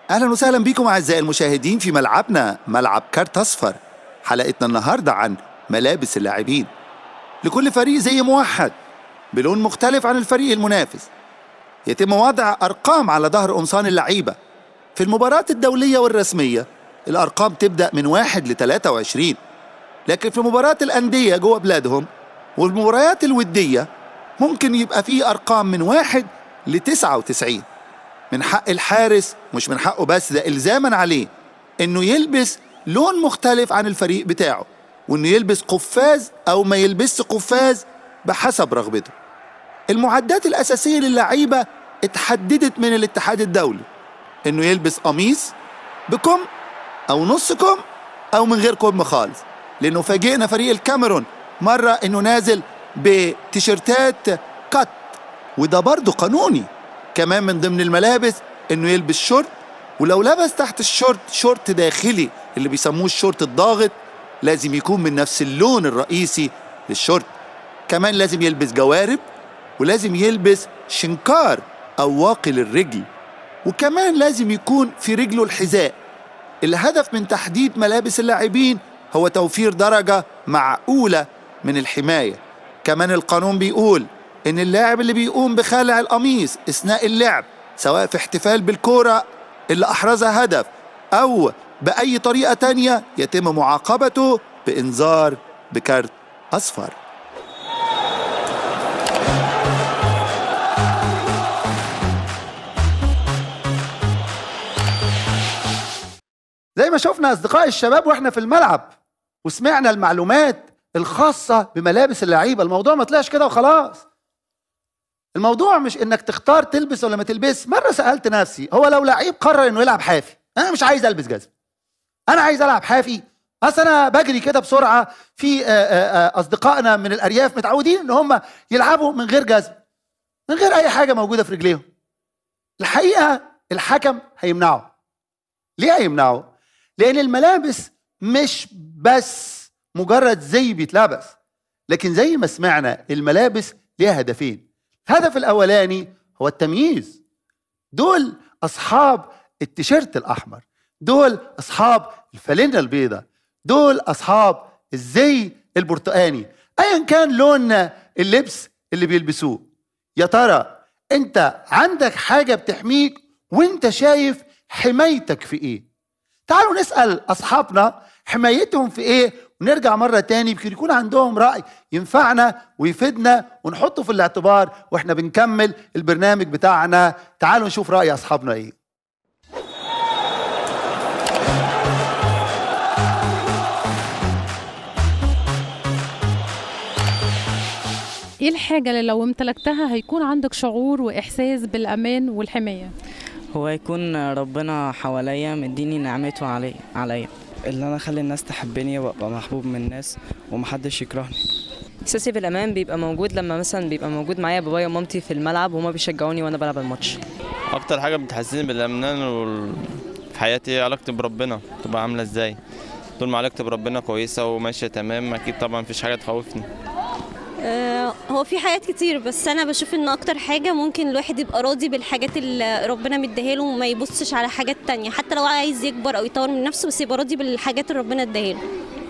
اهلا وسهلا بكم اعزائي المشاهدين في ملعبنا ملعب كارت اصفر حلقتنا النهارده عن ملابس اللاعبين لكل فريق زي موحد بلون مختلف عن الفريق المنافس يتم وضع ارقام على ظهر قمصان اللعيبه في المباريات الدوليه والرسميه الارقام تبدا من واحد ل 23 لكن في مباريات الانديه جوه بلادهم والمباريات الوديه ممكن يبقى فيه ارقام من واحد ل 99 من حق الحارس مش من حقه بس ده الزاما عليه انه يلبس لون مختلف عن الفريق بتاعه وانه يلبس قفاز او ما يلبسش قفاز بحسب رغبته المعدات الاساسيه للعيبه اتحددت من الاتحاد الدولي انه يلبس قميص بكم او نص كم او من غير كم خالص لانه فاجئنا فريق الكاميرون مره انه نازل بتيشيرتات كات وده برضه قانوني كمان من ضمن الملابس انه يلبس شورت ولو لبس تحت الشورت شورت داخلي اللي بيسموه الشورت الضاغط لازم يكون من نفس اللون الرئيسي للشورت كمان لازم يلبس جوارب ولازم يلبس شنكار او واقي للرجل وكمان لازم يكون في رجله الحذاء الهدف من تحديد ملابس اللاعبين هو توفير درجة معقولة من الحماية كمان القانون بيقول إن اللاعب اللي بيقوم بخلع القميص أثناء اللعب سواء في احتفال بالكورة اللي أحرزها هدف أو بأي طريقة تانية يتم معاقبته بإنذار بكارت أصفر زي ما شفنا أصدقاء الشباب وإحنا في الملعب وسمعنا المعلومات الخاصة بملابس اللعيبة الموضوع ما طلعش كده وخلاص الموضوع مش انك تختار تلبس ولا ما تلبس مرة سألت نفسي هو لو لعيب قرر انه يلعب حافي انا مش عايز البس جزمة انا عايز العب حافي اصل انا بجري كده بسرعة في آه، آه، آه، اصدقائنا من الارياف متعودين ان هم يلعبوا من غير جزمة من غير اي حاجة موجودة في رجليهم الحقيقة الحكم هيمنعه ليه هيمنعه لان الملابس مش بس مجرد زي بيتلبس لكن زي ما سمعنا الملابس ليها هدفين الهدف الاولاني هو التمييز دول اصحاب التيشيرت الاحمر دول اصحاب الفانلة البيضاء دول اصحاب الزي البرتقاني ايا كان لون اللبس اللي بيلبسوه يا ترى انت عندك حاجه بتحميك وانت شايف حمايتك في ايه تعالوا نسال اصحابنا حمايتهم في ايه ونرجع مره تاني يمكن يكون عندهم راي ينفعنا ويفيدنا ونحطه في الاعتبار واحنا بنكمل البرنامج بتاعنا تعالوا نشوف راي اصحابنا ايه ايه الحاجة اللي لو امتلكتها هيكون عندك شعور واحساس بالامان والحماية هو يكون ربنا حواليا مديني نعمته علي عليا اللي انا اخلي الناس تحبني وابقى محبوب من الناس ومحدش يكرهني احساسي بالامان بيبقى موجود لما مثلا بيبقى موجود معايا بابايا ومامتي في الملعب وهما بيشجعوني وانا بلعب الماتش اكتر حاجه بتحسسني بالامان وال... في حياتي علاقتي بربنا تبقى عامله ازاي طول ما علاقتي بربنا كويسه وماشيه تمام اكيد طبعا مفيش حاجه تخوفني آه، هو في حاجات كتير بس انا بشوف ان اكتر حاجه ممكن الواحد يبقى راضي بالحاجات اللي ربنا مديها له وما يبصش على حاجات تانية حتى لو عايز يكبر او يطور من نفسه بس يبقى راضي بالحاجات اللي ربنا اداها له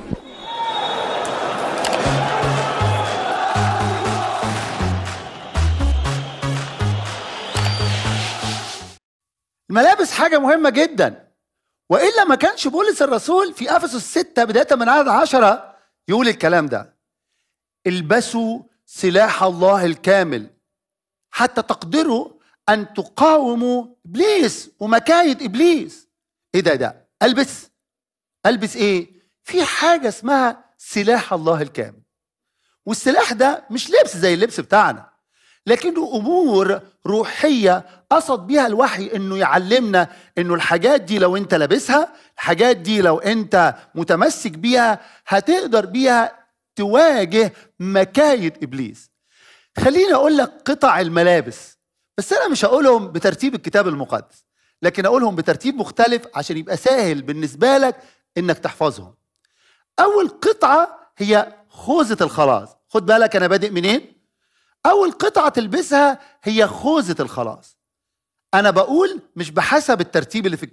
الملابس حاجة مهمة جدا وإلا ما كانش بولس الرسول في أفسس 6 بداية من عدد عشرة يقول الكلام ده البسوا سلاح الله الكامل حتى تقدروا أن تقاوموا إبليس ومكايد إبليس إيه ده ده ألبس ألبس إيه في حاجة اسمها سلاح الله الكامل والسلاح ده مش لبس زي اللبس بتاعنا لكنه امور روحيه قصد بيها الوحي انه يعلمنا انه الحاجات دي لو انت لابسها الحاجات دي لو انت متمسك بيها هتقدر بيها تواجه مكايد ابليس خليني اقول لك قطع الملابس بس انا مش هقولهم بترتيب الكتاب المقدس لكن اقولهم بترتيب مختلف عشان يبقى سهل بالنسبه لك انك تحفظهم اول قطعه هي خوذه الخلاص خد بالك انا بادئ منين اول قطعه تلبسها هي خوذه الخلاص انا بقول مش بحسب الترتيب اللي في